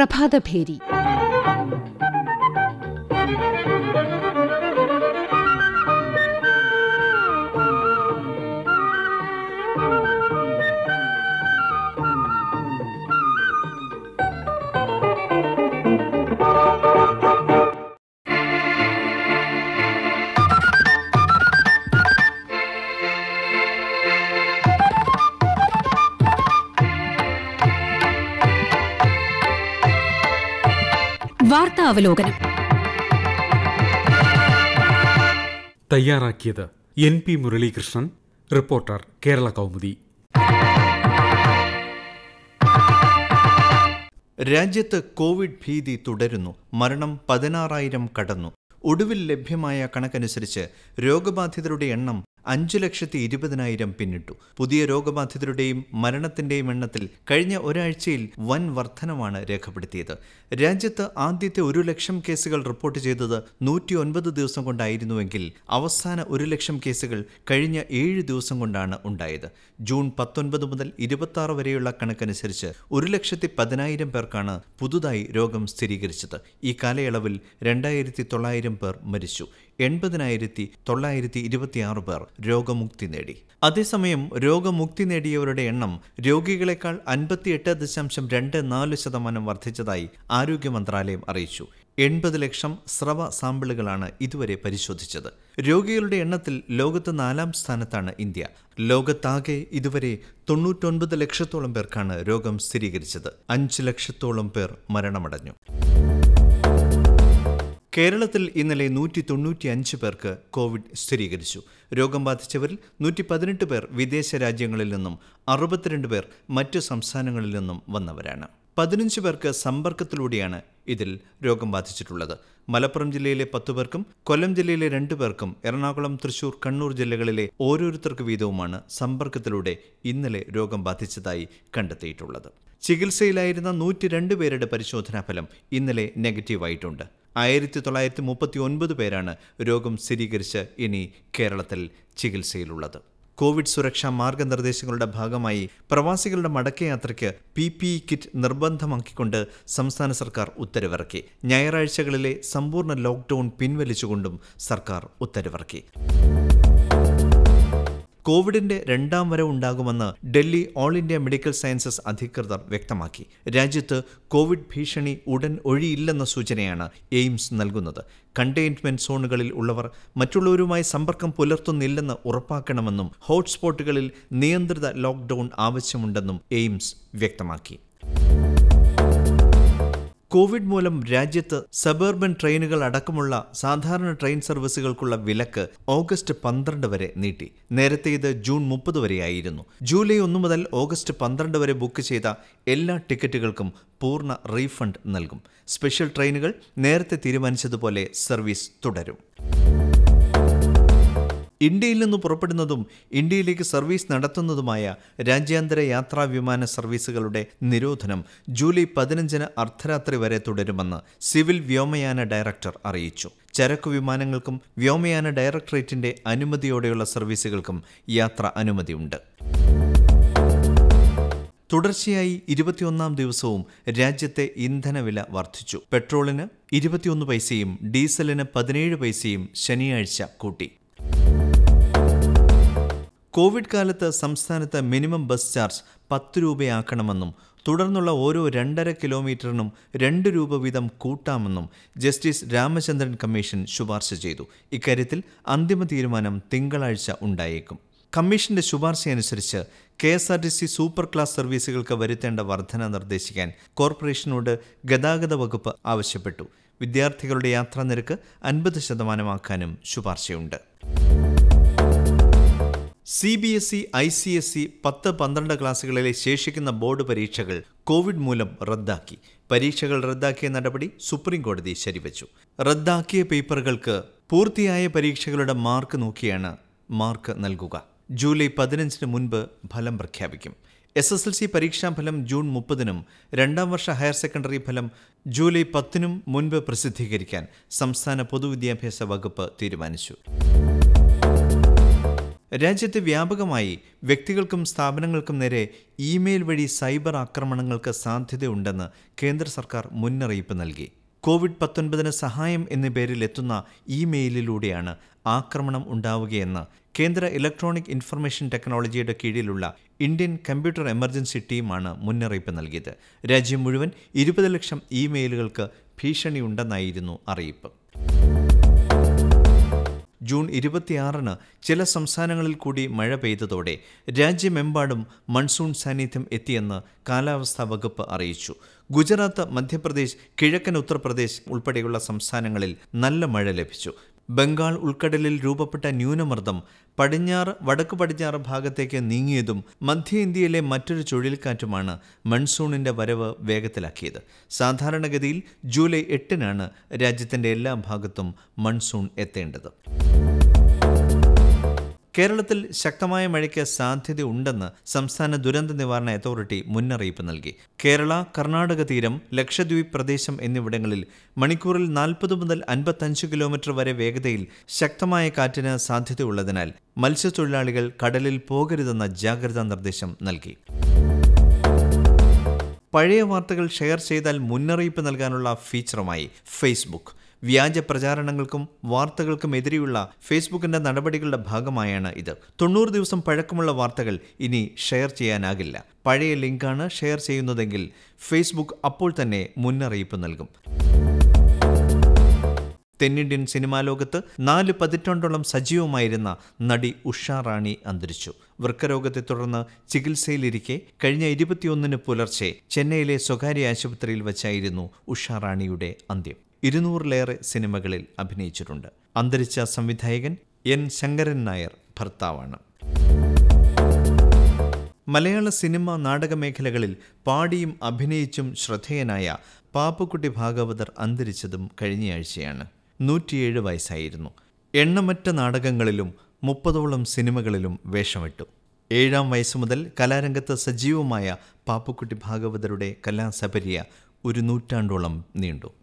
പ്രഭാതഭേരി വാർത്താവലോകനം തയ്യാറാക്കിയത് N P Muralikrishnan reporter Kerala Kaumudi രാജ്യത്ത് കോവിഡ് ഭീതി തുടരുന്നു മരണം പതിനാറായിരം കടന്നു ഒടുവിൽ ലഭ്യമായ കണക്കനുസരിച്ച് രോഗബാധിതരുടെ എണ്ണം അഞ്ചു ലക്ഷത്തി ഇരുപതിനായിരം പിന്നിട്ടു പുതിയ രോഗബാധിതരുടെയും മരണത്തിന്റെയും എണ്ണത്തിൽ കഴിഞ്ഞ ഒരാഴ്ചയിൽ വൻ വർധനമാണ് രേഖപ്പെടുത്തിയത് രാജ്യത്ത് ആദ്യത്തെ ഒരു ലക്ഷം കേസുകൾ റിപ്പോർട്ട് ചെയ്തത് നൂറ്റി ഒൻപത് ദിവസം കൊണ്ടായിരുന്നുവെങ്കിൽ അവസാന ഒരു ലക്ഷം കേസുകൾ കഴിഞ്ഞ ഏഴ് ദിവസം കൊണ്ടാണ് ഉണ്ടായത് ജൂൺ പത്തൊൻപത് മുതൽ ഇരുപത്തി ആറ് വരെയുള്ള കണക്കനുസരിച്ച് ഒരു ലക്ഷത്തി പതിനായിരം പേർക്കാണ് പുതുതായി രോഗം സ്ഥിരീകരിച്ചത് ഈ കാലയളവിൽ രണ്ടായിരത്തി തൊള്ളായിരം പേർ മരിച്ചു എൺപതിനായിരത്തി തൊള്ളായിരത്തി ഇരുപത്തിയാറ് പേർ രോഗമുക്തി നേടി അതേസമയം രോഗമുക്തി നേടിയവരുടെ എണ്ണം രോഗികളെക്കാൾ അൻപത്തിയെട്ട് ദശാംശം രണ്ട് നാല് ശതമാനം വർദ്ധിച്ചതായി ആരോഗ്യ മന്ത്രാലയം അറിയിച്ചു എൺപത് ലക്ഷം സ്രവ സാമ്പിളുകളാണ് ഇതുവരെ പരിശോധിച്ചത് രോഗികളുടെ എണ്ണത്തിൽ ലോകത്ത് നാലാം സ്ഥാനത്താണ് ഇന്ത്യ ലോകത്താകെ ഇതുവരെ തൊണ്ണൂറ്റൊൻപത് ലക്ഷത്തോളം പേർക്കാണ് രോഗം സ്ഥിരീകരിച്ചത് അഞ്ച് ലക്ഷത്തോളം പേർ മരണമടഞ്ഞു കേരളത്തിൽ ഇന്നലെ നൂറ്റി തൊണ്ണൂറ്റി അഞ്ച് പേർക്ക് കോവിഡ് സ്ഥിരീകരിച്ചു രോഗം ബാധിച്ചവരിൽ നൂറ്റി പതിനെട്ട് പേർ വിദേശ രാജ്യങ്ങളിൽ നിന്നും അറുപത്തിരണ്ട് പേർ മറ്റു സംസ്ഥാനങ്ങളിൽ നിന്നും വന്നവരാണ് പതിനഞ്ച് പേർക്ക് സമ്പർക്കത്തിലൂടെയാണ് ഇതിൽ രോഗം ബാധിച്ചിട്ടുള്ളത് മലപ്പുറം ജില്ലയിലെ പത്തു പേർക്കും കൊല്ലം ജില്ലയിലെ രണ്ടു പേർക്കും എറണാകുളം തൃശൂർ കണ്ണൂർ ജില്ലകളിലെ ഓരോരുത്തർക്ക് വീതവുമാണ് സമ്പർക്കത്തിലൂടെ ഇന്നലെ രോഗം ബാധിച്ചതായി കണ്ടെത്തിയിട്ടുള്ളത് ചികിത്സയിലായിരുന്ന നൂറ്റി രണ്ട് പേരുടെ പരിശോധനാ ഫലം ഇന്നലെ നെഗറ്റീവായിട്ടുണ്ട് ആയിരത്തി തൊള്ളായിരത്തി മുപ്പത്തി ഒൻപത് പേരാണ് രോഗം സ്ഥിരീകരിച്ച് ഇനി കേരളത്തിൽ ചികിത്സയിലുള്ളത് കോവിഡ് സുരക്ഷാ മാർഗനിർദ്ദേശങ്ങളുടെ ഭാഗമായി പ്രവാസികളുടെ മടക്കയാത്രയ്ക്ക് പി പി ഇ കിറ്റ് നിർബന്ധമാക്കിക്കൊണ്ട് സംസ്ഥാന സർക്കാർ ഉത്തരവിറക്കി ഞായറാഴ്ചകളിലെ സമ്പൂർണ്ണ ലോക്ക്ഡൌൺ പിൻവലിച്ചുകൊണ്ടും സർക്കാർ ഉത്തരവിറക്കി കോവിഡിന്റെ രണ്ടാം വരവ് ഉണ്ടാകുമെന്ന് Delhi all India medical sciences അധികൃതർ വ്യക്തമാക്കി രാജ്യത്ത് കോവിഡ് ഭീഷണി ഉടൻ ഒഴിയില്ലെന്ന സൂചനയാണ് എയിംസ് നൽകുന്നത് കണ്ടെയ്ൻമെന്റ് സോണുകളിൽ ഉള്ളവർ മറ്റുള്ളവരുമായി സമ്പർക്കം പുലർത്തുന്നില്ലെന്ന് ഉറപ്പാക്കണമെന്നും ഹോട്ട്സ്പോട്ടുകളിൽ നിയന്ത്രിത ലോക്ക്ഡൌൺ ആവശ്യമുണ്ടെന്നും എയിംസ് വ്യക്തമാക്കി കോവിഡ് മൂലം രാജ്യത്ത് സബർബൻ ട്രെയിനുകൾ അടക്കമുള്ള സാധാരണ ട്രെയിൻ സർവീസുകൾക്കുള്ള വിലക്ക് ഓഗസ്റ്റ് പന്ത്രണ്ട് വരെ നീട്ടി നേരത്തെ ഇത് ജൂൺ മുപ്പത് വരെയായിരുന്നു ജൂലൈ ഒന്ന് മുതൽ ഓഗസ്റ്റ് പന്ത്രണ്ട് വരെ ബുക്ക് ചെയ്ത എല്ലാ ടിക്കറ്റുകൾക്കും പൂർണ്ണ റീഫണ്ട് നൽകും സ്പെഷ്യൽ ട്രെയിനുകൾ നേരത്തെ തീരുമാനിച്ചതുപോലെ സർവീസ് തുടരും ഇന്ത്യയിൽ നിന്ന് പുറപ്പെടുന്നതും ഇന്ത്യയിലേക്ക് സർവീസ് നടത്തുന്നതുമായ രാജ്യാന്തര യാത്രാ വിമാന സർവീസുകളുടെ നിരോധനം ജൂലൈ പതിനഞ്ചിന് അർദ്ധരാത്രി വരെ തുടരുമെന്ന് സിവിൽ വ്യോമയാന ഡയറക്ടർ അറിയിച്ചു ചരക്കു വിമാനങ്ങൾക്കും വ്യോമയാന ഡയറക്ടറേറ്റിന്റെ അനുമതിയോടെയുള്ള സർവീസുകൾക്കും യാത്ര അനുമതിയുണ്ട് തുടർച്ചയായി ഇരുപത്തിയൊന്നാം ദിവസവും രാജ്യത്തെ ഇന്ധനവില വർദ്ധിച്ചു പെട്രോളിന് ഇരുപത്തിയൊന്ന് പൈസയും ഡീസലിന് പതിനേഴ് പൈസയും ശനിയാഴ്ച കൂട്ടി കോവിഡ് കാലത്ത് സംസ്ഥാനത്ത് മിനിമം ബസ് ചാർജ് പത്ത് രൂപയാക്കണമെന്നും തുടർന്നുള്ള ഓരോ രണ്ടര കിലോമീറ്ററിനും രണ്ട് രൂപ വീതം കൂട്ടാമെന്നും ജസ്റ്റിസ് രാമചന്ദ്രൻ കമ്മീഷൻ ശുപാർശ ചെയ്തു ഇക്കാര്യത്തിൽ അന്തിമ തീരുമാനം തിങ്കളാഴ്ച ഉണ്ടായേക്കും കമ്മീഷന്റെ ശുപാർശയനുസരിച്ച് K S R T C super class സർവീസുകൾക്ക് വരുത്തേണ്ട വർധന നിർദ്ദേശിക്കാൻ കോർപ്പറേഷനോട് ഗതാഗത വകുപ്പ് ആവശ്യപ്പെട്ടു വിദ്യാർത്ഥികളുടെ യാത്രാ നിരക്ക് അൻപത് ശതമാനമാക്കാനും ശുപാർശയുണ്ട് C B S E I C S E പത്ത് പന്ത്രണ്ട് ക്ലാസ്സുകളിലെ ശേഷിക്കുന്ന ബോർഡ് പരീക്ഷകൾ കോവിഡ് മൂലം റദ്ദാക്കി പരീക്ഷകൾ റദ്ദാക്കിയ നടപടി സുപ്രീം കോടതി ശരിവച്ചു റദ്ദാക്കിയ പേപ്പറുകൾക്ക് പൂർത്തിയായ പരീക്ഷകളുടെ മാർക്ക് നോക്കിയാണ് മാർക്ക് നൽകുക ജൂലൈ പതിനഞ്ചിന് മുൻപ് ഫലം പ്രഖ്യാപിക്കും എസ് എസ് എൽ സി പരീക്ഷാഫലം ജൂൺ മുപ്പതിനും രണ്ടാം വർഷ ഹയർ സെക്കൻഡറി ഫലം ജൂലൈ പത്തിനും മുൻപ് പ്രസിദ്ധീകരിക്കാൻ സംസ്ഥാന പൊതുവിദ്യാഭ്യാസ വകുപ്പ് തീരുമാനിച്ചു രാജ്യത്ത് വ്യാപകമായി വ്യക്തികൾക്കും സ്ഥാപനങ്ങൾക്കും നേരെ ഇമെയിൽ വഴി സൈബർ ആക്രമണങ്ങൾക്ക് സാധ്യതയുണ്ടെന്ന് കേന്ദ്ര സർക്കാർ മുന്നറിയിപ്പ് നൽകി കോവിഡ് പത്തൊൻപതിന് സഹായം എന്ന പേരിൽ എത്തുന്ന ഇമെയിലിലൂടെയാണ് ആക്രമണം ഉണ്ടാവുകയെന്ന് കേന്ദ്ര ഇലക്ട്രോണിക് ഇൻഫർമേഷൻ ടെക്നോളജിയുടെ കീഴിലുള്ള ഇന്ത്യൻ കമ്പ്യൂട്ടർ എമർജൻസി ടീമാണ് മുന്നറിയിപ്പ് നൽകിയത് രാജ്യം മുഴുവൻ ഇരുപത് ലക്ഷം ഇമെയിലുകൾക്ക് ഭീഷണിയുണ്ടെന്നായിരുന്നു അറിയിപ്പ് ജൂൺ ഇരുപത്തിയാറിന് ചില സംസ്ഥാനങ്ങളിൽ കൂടി മഴ പെയ്തതോടെ രാജ്യമെമ്പാടും മൺസൂൺ സാന്നിധ്യം എത്തിയെന്ന് കാലാവസ്ഥാ വകുപ്പ് അറിയിച്ചു ഗുജറാത്ത് മധ്യപ്രദേശ് കിഴക്കൻ ഉത്തർപ്രദേശ് ഉൾപ്പെടെയുള്ള സംസ്ഥാനങ്ങളിൽ നല്ല മഴ ലഭിച്ചു ബംഗാൾ ഉൾക്കടലിൽ രൂപപ്പെട്ട ന്യൂനമർദ്ദം പടിഞ്ഞാറ് വടക്കു പടിഞ്ഞാറ് ഭാഗത്തേക്ക് നീങ്ങിയതും മധ്യ ഇന്ത്യയിലെ മറ്റൊരു ചുഴലിക്കാറ്റുമാണ് മൺസൂണിന്റെ വരവ് വേഗത്തിലാക്കിയത് സാധാരണഗതിയിൽ ജൂലൈ എട്ടിനാണ് രാജ്യത്തിന്റെ എല്ലാ ഭാഗത്തും മൺസൂൺ എത്തേണ്ടത് കേരളത്തിൽ ശക്തമായ മഴയ്ക്ക് സാധ്യതയുണ്ടെന്ന് സംസ്ഥാന ദുരന്ത നിവാരണ അതോറിറ്റി മുന്നറിയിപ്പ് നൽകി കേരള കർണാടക തീരം ലക്ഷദ്വീപ് പ്രദേശം എന്നിവിടങ്ങളിൽ മണിക്കൂറിൽ നാൽപ്പത് മുതൽ അൻപത്തഞ്ച് കിലോമീറ്റർ വരെ വേഗതയിൽ ശക്തമായ കാറ്റിന് സാധ്യതയുള്ളതിനാൽ മത്സ്യത്തൊഴിലാളികൾ കടലിൽ പോകരുതെന്ന ജാഗ്രതാ നിർദ്ദേശം നൽകി പഴയ വാർത്തകൾ ഷെയർ ചെയ്താൽ മുന്നറിയിപ്പ് നൽകാനുള്ള ഫീച്ചറുമായി ഫേസ്ബുക്ക് വ്യാജ പ്രചാരണങ്ങൾക്കും വാർത്തകൾക്കും എതിരെയുള്ള ഫേസ്ബുക്കിന്റെ നടപടികളുടെ ഭാഗമായാണ് ഇത് തൊണ്ണൂറ് ദിവസം പഴക്കമുള്ള വാർത്തകൾ ഇനി ഷെയർ ചെയ്യാനാകില്ല പഴയ ലിങ്കാണ് ഷെയർ ചെയ്യുന്നതെങ്കിൽ ഫേസ്ബുക്ക് അപ്പോൾ തന്നെ മുന്നറിയിപ്പ് നൽകും തെന്നിന്ത്യൻ സിനിമാ ലോകത്ത് നാല് പതിറ്റാണ്ടോളം സജീവമായിരുന്ന നടി ഉഷ റാണി അന്തരിച്ചു വൃക്കരോഗത്തെ തുടർന്ന് ചികിത്സയിലിരിക്കെ കഴിഞ്ഞ ഇരുപത്തിയൊന്നിന് പുലർച്ചെ ചെന്നൈയിലെ സ്വകാര്യ ആശുപത്രിയിൽ വച്ചായിരുന്നു ഉഷ റാണിയുടെ അന്ത്യം ഇരുന്നൂറിലേറെ സിനിമകളിൽ അഭിനയിച്ചിട്ടുണ്ട് അന്തരിച്ച സംവിധായകൻ എൻ ശങ്കരൻ നായർ ഭർത്താവാണ് മലയാള സിനിമ നാടക മേഖലകളിൽ പാടിയും അഭിനയിച്ചും ശ്രദ്ധേയനായ പാപ്പക്കുട്ടി ഭാഗവതർ അന്തരിച്ചതും കഴിഞ്ഞയാഴ്ചയാണ് നൂറ്റിയേഴ് വയസ്സായിരുന്നു എണ്ണമറ്റ നാടകങ്ങളിലും മുപ്പതോളം സിനിമകളിലും വേഷമിട്ടു ഏഴാം വയസ്സ് മുതൽ കലാരംഗത്ത് സജീവമായ പാപ്പക്കുട്ടി ഭാഗവതരുടെ കലാസപര്യ ഒരു നൂറ്റാണ്ടോളം നീണ്ടു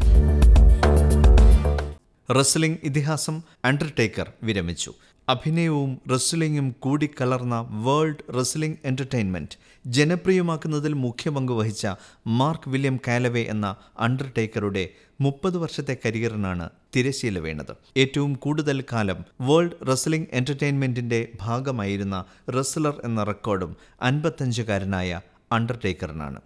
റെസ്ലിംഗ് ഇതിഹാസം അണ്ടർടേക്കർ വിരമിച്ചു അഭിനയവും റെസ്ലിംഗും കൂടിക്കലർന്ന വേൾഡ് റെസ്ലിംഗ് എന്റർടൈൻമെന്റ് ജനപ്രിയമാക്കുന്നതിൽ മുഖ്യ പങ്ക് വഹിച്ച മാർക്ക് വില്യം കാലവേ എന്ന അണ്ടർടേക്കറുടെ മുപ്പത് വർഷത്തെ കരിയറിനാണ് തിരശീല വീണത് ഏറ്റവും കൂടുതൽ കാലം വേൾഡ് റെസ്ലിംഗ് എന്റർടൈൻമെന്റിന്റെ ഭാഗമായിരുന്ന റെസ്ലർ എന്ന റെക്കോർഡും അൻപത്തഞ്ചുകാരനായ അണ്ടർടേക്കറിനാണ്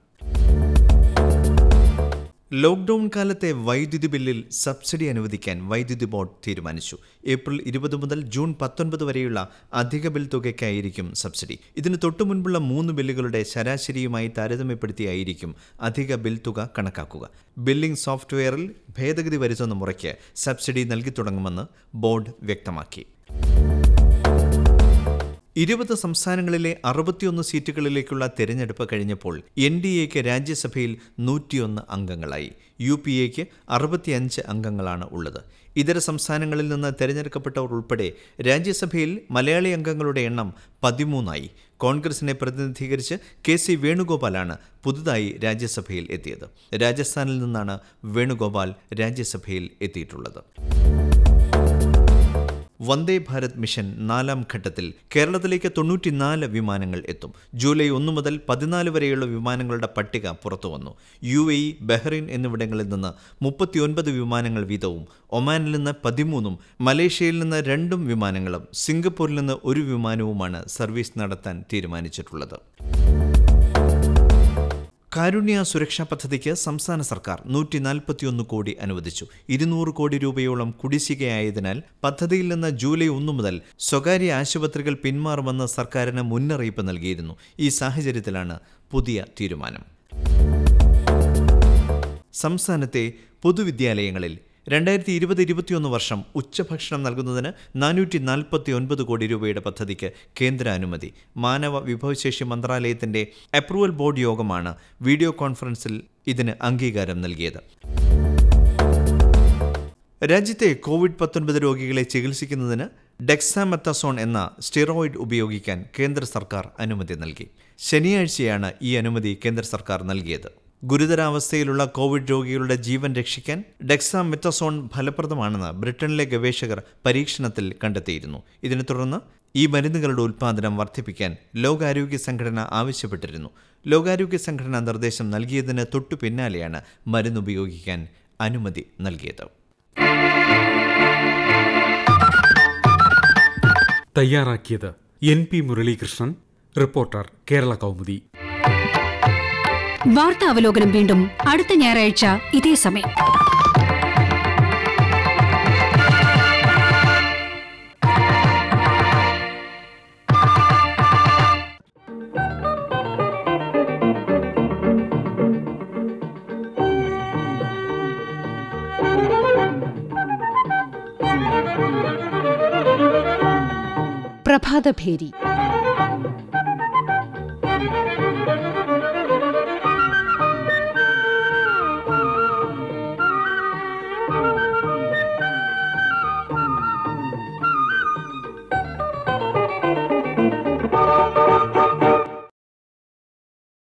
ലോക്ക്ഡൌൺ കാലത്തെ വൈദ്യുതി ബില്ലിൽ സബ്സിഡി അനുവദിക്കാൻ വൈദ്യുതി ബോർഡ് തീരുമാനിച്ചു ഏപ്രിൽ ഇരുപത് മുതൽ ജൂൺ പത്തൊൻപത് വരെയുള്ള അധിക ബിൽ തുകയ്ക്കായിരിക്കും സബ്സിഡി ഇതിന് തൊട്ടു മുൻപുള്ള മൂന്ന് ബില്ലുകളുടെ ശരാശരിയുമായി താരതമ്യപ്പെടുത്തിയായിരിക്കും അധിക ബിൽ തുക കണക്കാക്കുക ബില്ലിംഗ് സോഫ്റ്റ്വെയറിൽ ഭേദഗതി വരുത്തുന്ന മുറയ്ക്ക് സബ്സിഡി നൽകി തുടങ്ങുമെന്ന് ബോർഡ് വ്യക്തമാക്കി ഇരുപത് സംസ്ഥാനങ്ങളിലെ അറുപത്തിയൊന്ന് സീറ്റുകളിലേക്കുള്ള തെരഞ്ഞെടുപ്പ് കഴിഞ്ഞപ്പോൾ എൻ ഡി എക്ക് രാജ്യസഭയിൽ നൂറ്റിയൊന്ന് അംഗങ്ങളായി യു പി എക്ക് അറുപത്തിയഞ്ച് അംഗങ്ങളാണ് ഉള്ളത് ഇതര സംസ്ഥാനങ്ങളിൽ നിന്ന് തെരഞ്ഞെടുക്കപ്പെട്ടവർ ഉൾപ്പെടെ രാജ്യസഭയിൽ മലയാളി അംഗങ്ങളുടെ എണ്ണം പതിമൂന്നായി കോൺഗ്രസിനെ പ്രതിനിധീകരിച്ച് കെ സി വേണുഗോപാലാണ് പുതുതായി രാജ്യസഭയിൽ എത്തിയത് രാജസ്ഥാനിൽ നിന്നാണ് വേണുഗോപാൽ രാജ്യസഭയിൽ എത്തിയിട്ടുള്ളത് വന്ദേ ഭാരത് മിഷൻ നാലാം ഘട്ടത്തിൽ കേരളത്തിലേക്ക് തൊണ്ണൂറ്റിനാല് വിമാനങ്ങൾ എത്തും ജൂലൈ ഒന്ന് മുതൽ പതിനാല് വരെയുള്ള വിമാനങ്ങളുടെ പട്ടിക പുറത്തുവന്നു യു എ ഇ ബഹ്റൈൻ എന്നിവിടങ്ങളിൽ നിന്ന് മുപ്പത്തിയൊൻപത് വിമാനങ്ങൾ വീതവും ഒമാനിൽ നിന്ന് പതിമൂന്നും മലേഷ്യയിൽ നിന്ന് രണ്ടും വിമാനങ്ങളും സിംഗപ്പൂരിൽ നിന്ന് ഒരു വിമാനവുമാണ് സർവീസ് നടത്താൻ തീരുമാനിച്ചിട്ടുള്ളത് കാരുണ്യ സുരക്ഷാ പദ്ധതിക്ക് സംസ്ഥാന സർക്കാർ നൂറ്റി നാൽപ്പത്തിയൊന്ന് കോടി അനുവദിച്ചു ഇരുന്നൂറ് കോടി രൂപയോളം കുടിശ്ശികയായതിനാൽ പദ്ധതിയിൽ നിന്ന് ജൂലൈ ഒന്ന് മുതൽ സ്വകാര്യ ആശുപത്രികൾ പിന്മാറുമെന്ന് സർക്കാരിന് മുന്നറിയിപ്പ് നൽകിയിരുന്നു ഈ സാഹചര്യത്തിലാണ് പുതിയ തീരുമാനം സംസ്ഥാനത്തെ പൊതുവിദ്യാലയങ്ങളിൽ രണ്ടായിരത്തി ഇരുപത് ഇരുപത്തിയൊന്ന് വർഷം ഉച്ചഭക്ഷണം നൽകുന്നതിന് നാനൂറ്റി നാൽപ്പത്തി ഒൻപത് കോടി രൂപയുടെ പദ്ധതിക്ക് കേന്ദ്ര അനുമതി മാനവ വിഭവശേഷി മന്ത്രാലയത്തിന്റെ അപ്രൂവൽ ബോർഡ് യോഗമാണ് വീഡിയോ കോൺഫറൻസിൽ ഇതിന് അംഗീകാരം നൽകിയത് രാജ്യത്തെ കോവിഡ് പത്തൊൻപത് രോഗികളെ ചികിത്സിക്കുന്നതിന് ഡെക്സാമെത്തസോൺ എന്ന സ്റ്റിറോയിഡ് ഉപയോഗിക്കാൻ കേന്ദ്ര സർക്കാർ അനുമതി നൽകി ശനിയാഴ്ചയാണ് ഈ അനുമതി കേന്ദ്ര സർക്കാർ നൽകിയത് ഗുരുതരാവസ്ഥയിലുള്ള കോവിഡ് രോഗികളുടെ ജീവൻ രക്ഷിക്കാൻ ഡെക്സാമെത്തസോൺ ഫലപ്രദമാണെന്ന് ബ്രിട്ടനിലെ ഗവേഷകർ പരീക്ഷണത്തിൽ കണ്ടെത്തിയിരുന്നു ഇതിനെ തുടർന്ന് ഈ മരുന്നുകളുടെ ഉൽപ്പാദനം വർദ്ധിപ്പിക്കാൻ ലോകാരോഗ്യ സംഘടന ആവശ്യപ്പെട്ടിരുന്നു ലോകാരോഗ്യ സംഘടന നിർദ്ദേശം നൽകിയതിന് തൊട്ടു പിന്നാലെയാണ് മരുന്ന് ഉപയോഗിക്കാൻ അനുമതി നൽകിയത് തയ്യാറാക്കിയത് N P Muralikrishnan reporter Kerala Kaumudi വാർത്താ അവലോകനം വീണ്ടും അടുത്ത ഞായറാഴ്ച ഇതേ സമയം പ്രഭാതഭേരി